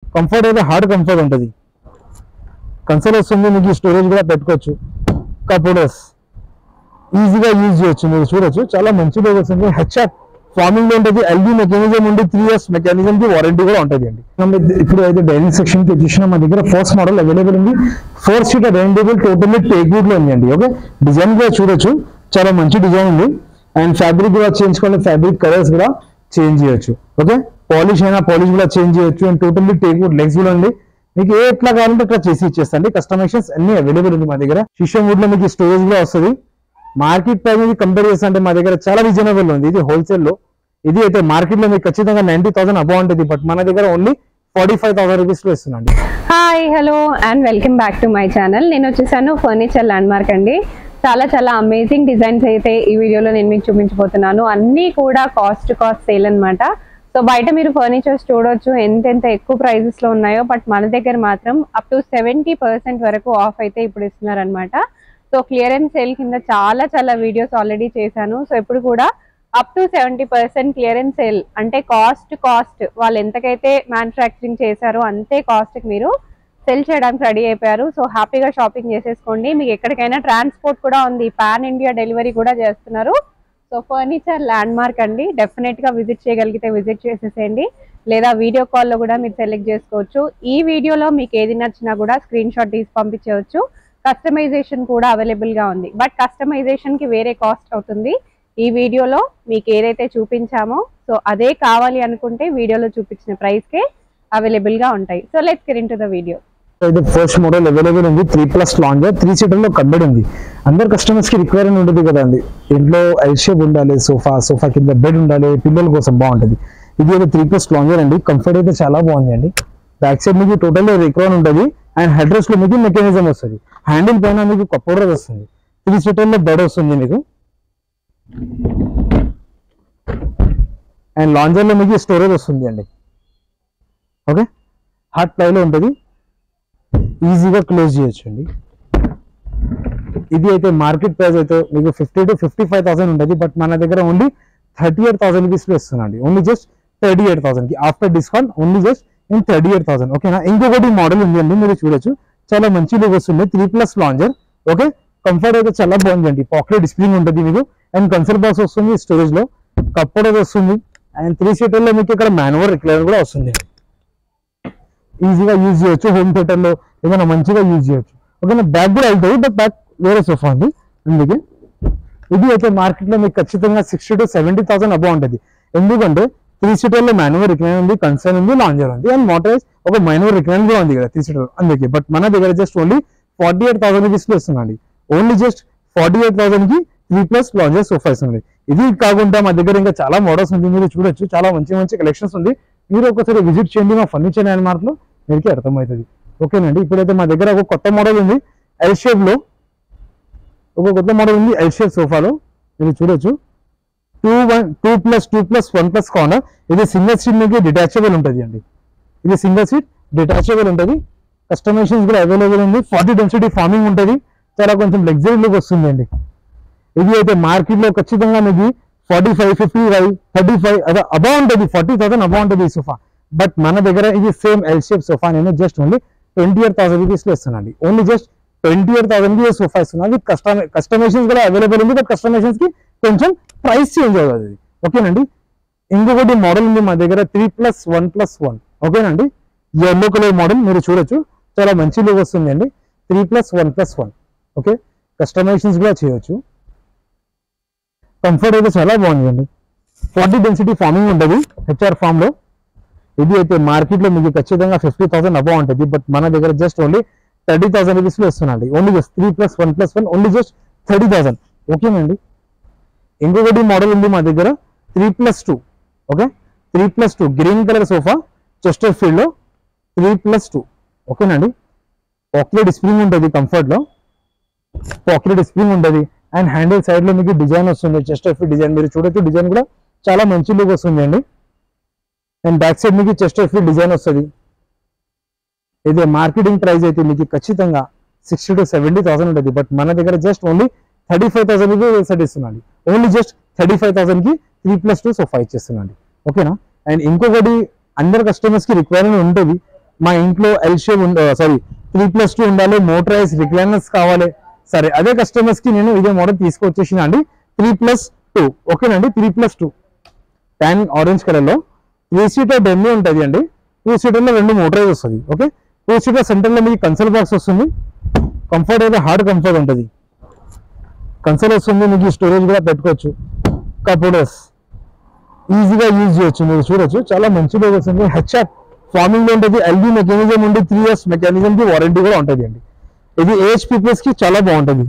comfort అయితే hard comfort ఉంటుంది console వస్తుంది మీకు స్టోరేజ్ కూడా పెట్టుకోవచ్చు కప్హోల్డర్స్ ఈజీగా యూజ్ చేయొచ్చు మీరు చూడొచ్చు చాలా మంచి లోగో వస్తుంది హెచ్ఆర్ ఫార్మింగ్ లో ఉంటుంది ఎల్బీ మెకానిజం ఉండి త్రీ ఇయర్స్ మెకానిజం కి వారంటీ కూడా ఉంటుంది అండి మనం ఇది- ఇప్పుడు అయితే డైనింగ్ సెక్షన్ కి చూసిన మా దగ్గర ఫస్ట్ మోడల్ అవైలబుల్ ఉంది four seater dining table totally teak లో ఉంది అండి ఓకే డిజైన్ కూడా చూడొచ్చు చాలా మంచి డిజైన్ ఉంది అండ్ ఫ్యాబ్రిక్ కూడా చేయించుకోవాలి ఫ్యాబ్రిక్ కలర్స్ కూడా చేంజ్ చేయొచ్చు ఓకే పాలిష్ అయినా పాలిష్ కూడా చేంజ్ చేయొచ్చు and totally teak wood legs కూడా ఉంది మీకు ఏ ఎట్లా కావాలంటే అట్లా చేసి ఇచ్చేస్తండి కస్టమైజేషన్స్ అన్ని అవైలబుల్ ఉంది మా దగ్గర షిషం వుడ్ లో మీకు స్టోరేజ్ కూడా వస్తుంది మార్కెట్ ప్రైస్ ఇది కంపేర్ చేస్తే అంటే మా దగ్గర చాలా రీజనబుల్ ఉంది ఇది హోల్సేల్ లో ఇది అయితే మార్కెట్ లో మీకు ఖచ్చితంగా నైన్టీ థౌసండ్ అబౌ ఉంటుంది బట్ మన దగ్గర only forty five thousand rupees లో ఇస్తుందండి hi hello and welcome back to my channel నేను వచ్చేసాను ఫర్నిచర్ ల్యాండ్ మార్క్ అండి చాలా చాలా అమేజింగ్ డిజైన్స్ అయితే ఈ వీడియోలో నేను మీకు చూపించబోతున్నాను అన్నీ కూడా కాస్ట్ కాస్ట్ సేల్ అన్నమాట సో బయట మీరు ఫర్నిచర్స్ చూడొచ్చు ఎంతెంత ఎక్కువ ప్రైజెస్ లో ఉన్నాయో బట్ మన దగ్గర మాత్రం అప్ టు సెవెంటీ పర్సెంట్ వరకు ఆఫ్ అయితే ఇప్పుడు ఇస్తున్నారనమాట సో క్లియరెన్స్ సేల్ కింద చాలా చాలా వీడియోస్ ఆల్రెడీ చేశాను సో ఇప్పుడు కూడా up to seventy percent clearance sale అంటే కాస్ట్ కాస్ట్ వాళ్ళు ఎంతకైతే మ్యానుఫ్యాక్చరింగ్ చేశారో అంతే కాస్ట్కి మీరు సెల్ చేయడానికి రెడీ అయిపోయారు సో హ్యాపీగా షాపింగ్ చేసేసుకోండి మీకు ఎక్కడికైనా ట్రాన్స్పోర్ట్ కూడా ఉంది పాన్ ఇండియా డెలివరీ కూడా చేస్తున్నారు సో ఫర్నిచర్ ల్యాండ్ మార్క్ అండి డెఫినెట్ గా విజిట్ చేయగలిగితే విజిట్ చేసేసేయండి లేదా వీడియో కాల్లో కూడా మీరు సెలెక్ట్ చేసుకోవచ్చు ఈ వీడియోలో మీకు ఏది నచ్చినా కూడా స్క్రీన్ షాట్ తీసి పంపించవచ్చు కస్టమైజేషన్ కూడా అవైలబుల్ గా ఉంది బట్ కస్టమైజేషన్ కి వేరే కాస్ట్ అవుతుంది ఈ వీడియోలో మీకు ఏదైతే చూపించామో సో అదే కావాలి అనుకుంటే వీడియోలో చూపించిన ప్రైస్ కే అవైలబుల్ గా ఉంటాయి so let's get into the video ఇది ఫస్ట్ మోడల్ అవైలబుల్ ఉంది three plus lounger three seater లో కబ్బెడ్ ఉంది అందరు కస్టమర్స్ కి రిక్వైర్మెంట్ ఉంటుంది కదండి ఇంట్లో ఎల్ షేప్ ఉండాలి సోఫా సోఫా కింద బెడ్ ఉండాలి పిల్లల కోసం బాగుంటుంది ఇది అయితే త్రీ ప్లస్ లాంజర్ అండి కంఫర్ట్ అయితే చాలా బాగుంది అండి బ్యాక్ సైడ్ మీకు టోటల్ రిక్వైర్ ఉంటుంది అండ్ హెడ్ రెస్ట్ లో మీకు మెకానిజం వస్తుంది హ్యాండిల్ పైన మీకు కప్పోడర్ వస్తుంది త్రీ సీటర్ లో బెడ్ వస్తుంది మీకు అండ్ లాంజర్ లో మీకు స్టోరేజ్ వస్తుంది అండి ఓకే హార్ట్ ప్లై లో ఉంటుంది ఈజీగా క్లోజ్ చేయొచ్చు అండి ఇది అయితే మార్కెట్ ప్రైస్ అయితే మీకు fifty to fifty five thousand ఉంటుంది బట్ మన దగ్గర ఓన్లీ థర్టీ ఎయిట్ థౌసండ్ రూపీస్లో ఇస్తున్నాండి ఓన్లీ జస్ట్ థర్టీ ఎయిట్ థౌసండ్కి after discount only just in thirty eight thousand ఓకేనా ఇంకొకటి మోడల్ ఉంది అండి మీరు చూడొచ్చు చాలా మంచి లుక్ వస్తుంది three plus lounger okay comfort అయితే చాలా బాగుందండి పాకెట్ స్ప్రింగ్ ఉంటుంది మీకు అండ్ కన్సల్ బాక్స్ వస్తుంది స్టోరేజ్ లో కప్పోర్డ్ వస్తుంది అండ్ త్రీ సీటర్ లో మీకు ఇక్కడ మాన్యువల్ రిక్లైనర్ కూడా వస్తుంది ఈజీగా యూజ్ చేయొచ్చు హోమ్ థియేటర్ లో ఏదైనా మంచిగా యూజ్ చేయొచ్చు ఓకేనా బ్యాక్ కూడా వెళ్తాయి బట్ బ్యాక్ వేరే సోఫా ఉంది అందుకే ఇది అయితే మార్కెట్ లో మీకు ఖచ్చితంగా sixty to seventy thousand above ఉంటుంది ఎందుకంటే త్రీ సీటర్ లో మాన్యువల్ రిక్లైన్ ఉంది కన్సర్న్ ఉంది లాంజర్ ఉంది అండ్ మోటరైజ్ ఒక మైనూర్ రిక్లైన్ కూడా ఉంది కదా త్రీ సీటర్ అందుకే బట్ మన దగ్గర just only forty eight thousand rupees లో ఇస్తుందండి only just forty eight thousand కి త్రీ ప్లస్ లాంజర్ సోఫాస్ ఉంది ఇది కాకుండా మా దగ్గర ఇంకా చాలా మోడల్స్ ఉంది మీరు చూడొచ్చు చాలా మంచి మంచి కలెక్షన్స్ ఉంది మీరు ఒకసారి విజిట్ చేయండి మా ఫర్నిచర్ ల్యాండ్ మార్క్ లో మీకు అర్థమవుతుంది ఓకేనండి ఇప్పుడైతే మా దగ్గర ఒక కొత్త మోడల్ ఉంది ఎల్ షేప్ లో ఒక కొత్త మోడల్ ఉంది ఎల్ షేప్ సోఫాలో మీరు చూడొచ్చు two one two plus two plus one plus corner ఇది సింగిల్ సీట్ మీకు డిటాచబుల్ ఉంటుంది అండి ఇది సింగిల్ సీట్ డిటాచబుల్ ఉంటుంది కస్టమైజేషన్స్ కూడా అవైలబుల్ ఉంది ఫార్టీ డెన్సిటీ ఫార్మింగ్ ఉంటుంది చాలా కొంచెం లగ్జరీ లుక్ వస్తుంది అండి ఇది అయితే మార్కెట్ లో ఖచ్చితంగా మీకు forty five fifty five thirty five అదే అబౌ ఉంటుంది ఫార్టీ థౌసండ్ అబౌ ఉంటుంది ఈ సోఫా బట్ మన దగ్గర ఇది సేమ్ ఎల్ షేప్ సోఫా నేను just only twenty eight thousand rupees లో ఇస్తున్నాను only just twenty eight thousand కి సోఫా ఇస్తున్నాను విత్ కస్టమై కస్టమైజేషన్స్ కూడా అవైలబుల్ ఉంది బట్ కస్టమైజేషన్స్ కి కొంచెం ప్రైస్ చేంజ్ అవుతుంది ఓకేనండి ఇంకొకటి మోడల్ ఉంది మా దగ్గర three plus one plus one ఓకేనండి ఎల్లో కలర్ మోడల్ మీరు చూడొచ్చు చాలా మంచి లుక్ వస్తుంది అండి three plus one plus one okay customisations కూడా చేయొచ్చు కంఫర్ట్ అయితే చాలా బాగుందండి ఫార్టీ డెన్సిటీ ఫార్మింగ్ ఉంటుంది హెచ్ఆర్ ఫామ్ లో ఇది అయితే మార్కెట్ లో మీకు ఖచ్చితంగా ఫిఫ్టీ థౌసండ్ అబౌ ఉంటుంది బట్ మన దగ్గర just only thirty thousand rupees లో ఇస్తున్నాండి only just three plus one plus one only just thirty thousand ఓకేనండి ఇంకొకటి మోడల్ ఉంది మా దగ్గర three plus two okay three plus two green colour sofa Chesterfield లో త్రీ ప్లస్ టూ ఓకేనండి pocket spring ఉంటుంది కంఫర్ట్ లో పాకెట్ స్ప్రింగ్ ఉంటుంది అండ్ హ్యాండిల్ సైడ్ లో మీకు డిజైన్ వస్తుంది చెస్టర్ ఫీల్డ్ డిజైన్ మీరు చూడొచ్చు డిజైన్ కూడా చాలా మంచి లుక్ వస్తుంది అండి అండ్ బ్యాక్ సైడ్ మీకు చెస్టర్ ఫీల్డ్ డిజైన్ వస్తుంది ఇది మార్కెటింగ్ ప్రైస్ అయితే మీకు ఖచ్చితంగా సిక్స్టీ టు సెవెంటీ థౌసండ్ ఉంటుంది బట్ మన దగ్గర just only thirty five thousand కి సెట్ ఇస్తున్నాండి only just thirty five thousand కి త్రీ ప్లస్ టూ సోఫా ఇచ్చేస్తున్నాండి ఓకేనా అండ్ ఇంకొకటి అందరు కస్టమర్స్ కి రిక్వైర్మెంట్ ఉంటుంది మా ఇంట్లో L shape sorry three plus two ఉండాలి మోటరైజ్ రిక్లైనర్స్ కావాలి సరే అదే కస్టమర్స్ కి నేను ఇదే మోడల్ తీసుకొచ్చేసిన అండి త్రీ ప్లస్ టూ ఓకేనండి three plus two tan orange colour లో త్రీ సీటర్ డెమ్మీ ఉంటుంది అండి టూ సీటర్ లో రెండు మోటరైజ్ వస్తుంది ఓకే టూ సీటర్ సెంటర్ లో మీకు కన్సోల్ బాక్స్ వస్తుంది కంఫర్ట్ అయితే హార్డ్ కంఫర్ట్ ఉంటుంది కన్సోల్ వస్తుంది మీకు స్టోరేజ్ కూడా పెట్టుకోవచ్చు కపోడర్స్ ఈజీగా యూజ్ చేయొచ్చు మీరు చూడొచ్చు చాలా మంచిగా వస్తుంది హెచ్ఆర్ ఫార్మింగ్ లో ఉంటుంది ఎల్బీ మెకానిజం ఉండి త్రీ ఇయర్స్ మెకానిజం కి వారంటీ కూడా ఉంటుంది అండి ఇది ఏజ్ పీపుల్స్ కి చాలా బాగుంటుంది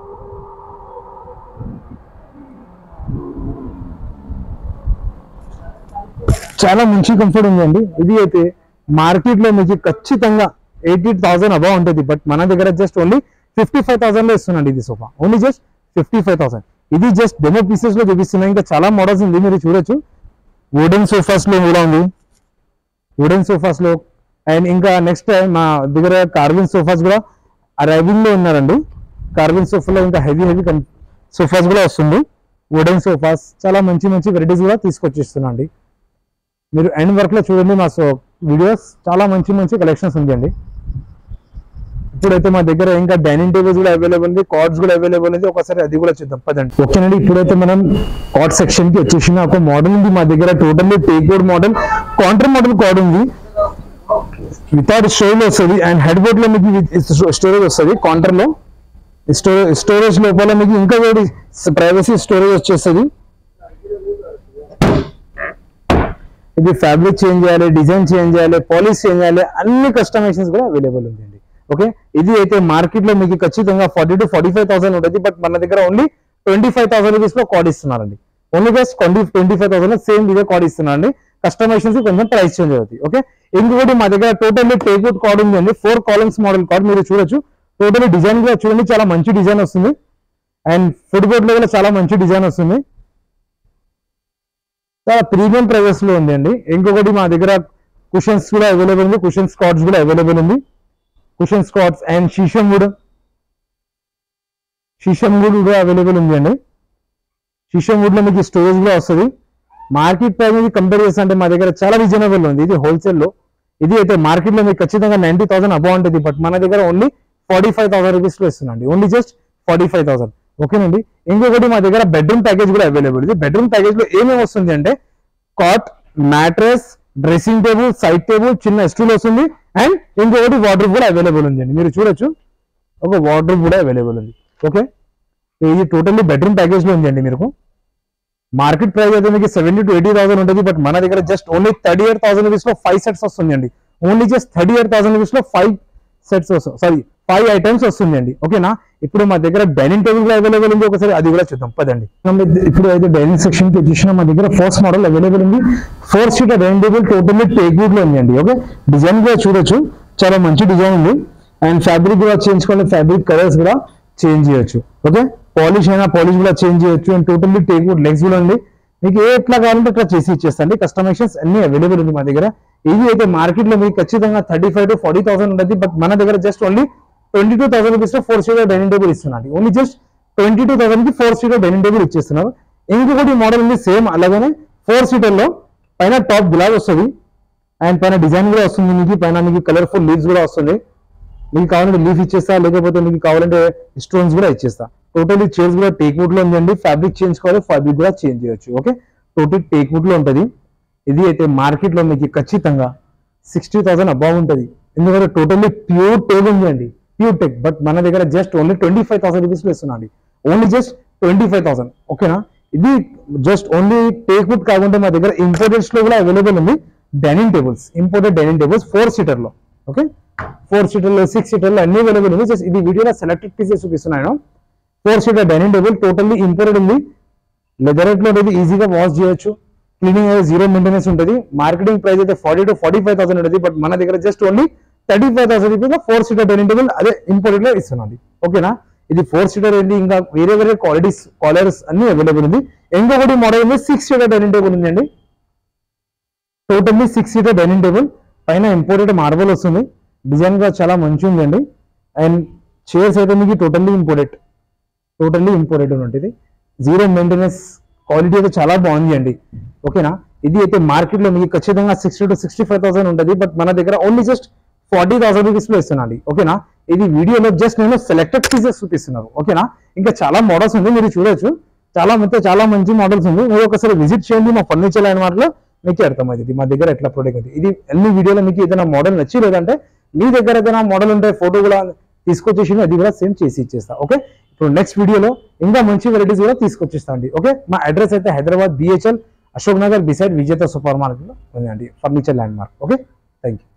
చాలా మంచి కంఫర్ట్ ఉందండి ఇది అయితే మార్కెట్ లో మీకు ఖచ్చితంగా ఎయిటీ థౌసండ్ అబౌ ఉంటుంది బట్ మన దగ్గర just only fifty five thousand లో ఇస్తున్నాండి ఇది sofa only just fifty five thousand ఇది జస్ట్ డెమో పీసెస్ లో చూపిస్తున్నాయి ఇంకా చాలా మోడల్స్ ఉంది మీరు చూడొచ్చు వుడెన్ సోఫాస్ లో కూడా ఉంది వుడెన్ సోఫాస్ లో అండ్ ఇంకా నెక్స్ట్ మా దగ్గర కార్విన్ సోఫాస్ కూడా అరైవింగ్ లో ఉన్నారండి కార్విన్ సోఫాలో ఇంకా హెవీ హెవీ సోఫాస్ కూడా వస్తుంది వుడెన్ సోఫాస్ చాలా మంచి మంచి వెరైటీస్ కూడా తీసుకొచ్చిస్తున్నా అండి మీరు ఎండ్ వర్క్ లో చూడండి మా సో వీడియోస్ చాలా మంచి మంచి కలెక్షన్స్ ఉంది అండి ఇప్పుడైతే మా దగ్గర ఇంకా డైనింగ్ టేబుల్స్ కూడా అవైలబుల్ ఉంది కార్డ్స్ కూడా అవైలబుల్ ఉంది ఒకసారి అది కూడా చూద్దాం పదండి ఓకేనండి ఇప్పుడైతే మనం కార్డ్ సెక్షన్ కి వచ్చేసిన ఒక మోడల్ ఉంది మా దగ్గర totally teak board model counter model cot ఉంది వితౌట్ స్టోరేజ్ వస్తుంది అండ్ హెడ్ బోర్డ్ లో మీకు స్టోరేజ్ వస్తుంది కౌంటర్ లో స్టోరేజ్ స్టోరేజ్ లోపల మీకు ఇంకా వేడి ప్రైవసీ స్టోరేజ్ వచ్చేస్తుంది ఇది ఫ్యాబ్రిక్ చేంజ్ చేయాలి డిజైన్ చేంజ్ చేయాలి పాలిష్ చేంజ్ చేయాలి అన్ని కస్టమైజేషన్స్ కూడా అవైలబుల్ ఉందండి ఓకే ఇది అయితే మార్కెట్ లో మీకు ఖచ్చితంగా forty to forty five thousand ఉంటుంది బట్ మన దగ్గర only twenty five thousand rupees లో కార్డ్ ఇస్తున్నారండి only just twenty twenty five thousand same ఇదే కార్డ్ ఇస్తున్నారండి కస్టమైజేషన్స్ కొంచెం ప్రైస్ చేంజ్ అవుతుంది ఓకే ఇంకొకటి మా దగ్గర టోటల్లీ టేక్వుడ్ కార్డ్ ఉందండి ఫోర్ కాలమ్స్ మోడల్ కార్డ్ మీరు చూడొచ్చు టోటల్లీ డిజైన్ కూడా చూడండి చాలా మంచి డిజైన్ వస్తుంది అండ్ ఫుడ్ బోర్డ్ లో కూడా చాలా మంచి డిజైన్ వస్తుంది చాలా ప్రీమియం ప్రైజెస్ లో ఉంది అండి ఇంకొకటి మా దగ్గర కుషన్స్ కూడా అవైలబుల్ ఉంది కుషన్ స్కాట్స్ కూడా అవైలబుల్ ఉంది కుషన్ స్కాట్స్ and sheesham wood sheesham wood కూడా అవైలబుల్ ఉంది అండి షీషం వుడ్ లో మీకు స్టోరేజ్ కూడా వస్తుంది మార్కెట్ ప్రైస్ ఇది కంపేర్ చేస్తే అంటే మా దగ్గర చాలా రీజనబుల్ ఉంది ఇది హోల్సేల్ లో ఇది అయితే మార్కెట్ లో మీకు ఖచ్చితంగా నైన్టీ థౌసండ్ అబౌ ఉంటుంది బట్ మన దగ్గర only forty five thousand rupees లో ఇస్తున్నాండి only just forty five thousand ఓకేనండి ఇంకొకటి మా దగ్గర బెడ్రూమ్ ప్యాకేజ్ కూడా అవైలబుల్ ఇది బెడ్రూమ్ ప్యాకేజ్ లో ఏమేమి వస్తుంది అంటే cot mattress dressing table side table చిన్న స్టూల్ వస్తుంది అండ్ ఇంకొకటి వాటర్ కూడా అవైలబుల్ ఉంది అండి మీరు చూడొచ్చు ఒక వాటర్ కూడా అవైలబుల్ ఉంది ఓకే ఇది టోటల్లీ బెడ్రూమ్ ప్యాకేజ్ లో ఉంది అండి మీకు మార్కెట్ ప్రైస్ అయితే మీకు సెవెంటీ టు ఎయిటీ థౌసండ్ ఉంటుంది బట్ మన దగ్గర just only thirty eight thousand rupees లో ఫైవ్ సెట్స్ వస్తుంది అండి only just thirty eight thousand rupees లో ఫైవ్ సెట్స్ వస్తుంది సారీ ఫైవ్ ఐటమ్స్ వస్తుంది అండి ఓకేనా ఇప్పుడు మా దగ్గర డైనింగ్ టేబుల్ కూడా అవైలబుల్ ఉంది ఒకసారి అది కూడా చూద్దాం పదండి మనం ఇప్పుడు అయితే డైనింగ్ సెక్షన్ కి వచ్చేసిన మా దగ్గర ఫోర్స్ మోడల్ అవైలబుల్ ఉంది four seater dining table totally teakwood లో ఉంది అండి ఓకే డిజైన్ కూడా చూడొచ్చు చాలా మంచి డిజైన్ ఉంది అండ్ ఫ్యాబ్రిక్ కూడా చేంజ్ చేసుకోవాలి ఫ్యాబ్రిక్ కలర్స్ కూడా చేంజ్ చేయొచ్చు ఓకే పాలిష్ అయినా పాలిష్ కూడా చేంజ్ చేయొచ్చు అండ్ టోటల్లీ టేక్వుడ్ లెగ్స్ కూడా ఉంది మీకు ఏ ఎట్లా కావాలంటే అట్లా చేసి ఇచ్చేస్తాండి కస్టమైజేషన్స్ అన్ని అవైలబుల్ ఉంది మా దగ్గర ఇది అయితే మార్కెట్ లో మీకు ఖచ్చితంగా thirty five to forty thousand ఉంటుంది బట్ మన దగ్గర just only twenty two thousand rupees లో ఫోర్ సీటర్ డైనింగ్ టేబుల్ ఇస్తున్నాండి only just twenty two thousand కి ఫోర్ సీటర్ డైనింగ్ టేబుల్ ఇచ్చేస్తున్నారు ఇంకొకటి మోడల్ ఉంది సేమ్ అలాగనే ఫోర్ సీటర్ లో పైన టాప్ గులాబ్ వస్తుంది అండ్ పైన డిజైన్ కూడా వస్తుంది మీకు పైన మీకు కలర్ఫుల్ లీవ్స్ కూడా వస్తుంది మీకు కావాలంటే లీఫ్ ఇచ్చేస్తా లేకపోతే మీకు కావాలంటే స్టోన్స్ కూడా ఇచ్చేస్తా టోటలీ చైర్స్ కూడా టేక్ వుడ్ లో ఉందండి ఫ్యాబ్రిక్ చేంజ్ కావాలి ఫ్యాబ్రిక్ కూడా చేంజ్ చేయొచ్చు ఓకే టోటల్ టేక్ వుడ్ లో ఉంటుంది ఇది అయితే మార్కెట్ లో మీకు ఖచ్చితంగా సిక్స్టీ థౌసండ్ అబౌవ్ ఉంటుంది ఎందుకంటే టోటల్లీ ప్యూర్ టేక్ ఉంది అండి ప్యూర్ టెక్ బట్ మన దగ్గర just only twenty five thousand rupees లో ఇస్తున్నాండి only just twenty five thousand ఓకేనా ఇది జస్ట్ ఓన్లీ టేక్ వుడ్ కాకుండా మా దగ్గర ఇంపోర్టెడ్స్ లో కూడా అవైలబుల్ ఉంది dining tables imported dining tables four seater లో ఓకే ఫోర్ సీటర్ లో సిక్స్ సీటర్ లో అన్ని అవైలబుల్ ఉంది జస్ట్ ఇది వీడియోలో సెలెక్టెడ్ పీసెస్ చూపిస్తున్నాను four seater dining table totally imported ఉంది లెదర్ లో అనేది ఈజీగా వాష్ చేయొచ్చు క్లీనింగ్ అయితే జీరో మెయింటెనెన్స్ ఉంటుంది మార్కెటింగ్ ప్రైస్ అయితే forty to forty five thousand ఉంటుంది బట్ మన దగ్గర just only thirty five thousand rupees four seater dining table అదే ఇంపోర్టెడ్ లో ఇస్తున్నది ఓకేనా ఇది ఫోర్ సీటర్ ఏంటి ఇంకా వేరే వేరే క్వాలిటీస్ కాలర్స్ అన్ని అవైలబుల్ ఉంది ఇంకొకటి మోడల్ ఉంది సిక్స్ సీటర్ డైనింగ్ టేబుల్ ఉందండి totally six seater dining table పైన ఇంపోర్టెడ్ మార్బల్ వస్తుంది డిజైన్ కూడా చాలా మంచిగా ఉందండి అండ్ చైర్స్ అయితే మీకు టోటల్లీ ఇంపోర్టెడ్ టోటల్లీ ఇంపోర్టెడ్ ఉంటుంది జీరో మెయింటెనెన్స్ క్వాలిటీ అయితే చాలా బాగుంది అండి ఓకేనా ఇది అయితే మార్కెట్ లో మీకు ఖచ్చితంగా sixty to sixty five thousand ఉంటుంది బట్ మన దగ్గర only just forty thousand rupees లో ఇస్తున్నాండి ఓకేనా ఇది వీడియోలో జస్ట్ నేను సెలెక్టెడ్ పీసెస్ చూపిస్తున్నాను ఓకేనా ఇంకా చాలా మోడల్స్ ఉంది మీరు చూడొచ్చు చాలా మంచి చాలా మంచి మోడల్స్ ఉంది మీరు ఒకసారి విజిట్ చేయండి మా ఫర్నిచర్ లైన్ మార్ట్లో మీకు అర్థమవుతుంది మా దగ్గర ఎట్లా ప్రొడక్ట్ ఉంది ఇది అన్ని వీడియోలో మీకు ఏదైనా మోడల్ నచ్చి లేదంటే మీ దగ్గర ఏదైనా మోడల్ ఉంటే ఫోటో కూడా తీసుకొచ్చేసి అది కూడా సేమ్ చేసి ఇచ్చేస్తా ఓకే ఇప్పుడు నెక్స్ట్ వీడియోలో ఇంకా మంచి వెరైటీస్ కూడా తీసుకొచ్చేస్తా అండి ఓకే మా అడ్రస్ అయితే హైదరాబాద్ బిహెచ్ఎల్ అశోక్ నగర్ బిసైడ్ విజేత సూపర్ మార్కెట్లో ఉందండి furniture landmark okay thank you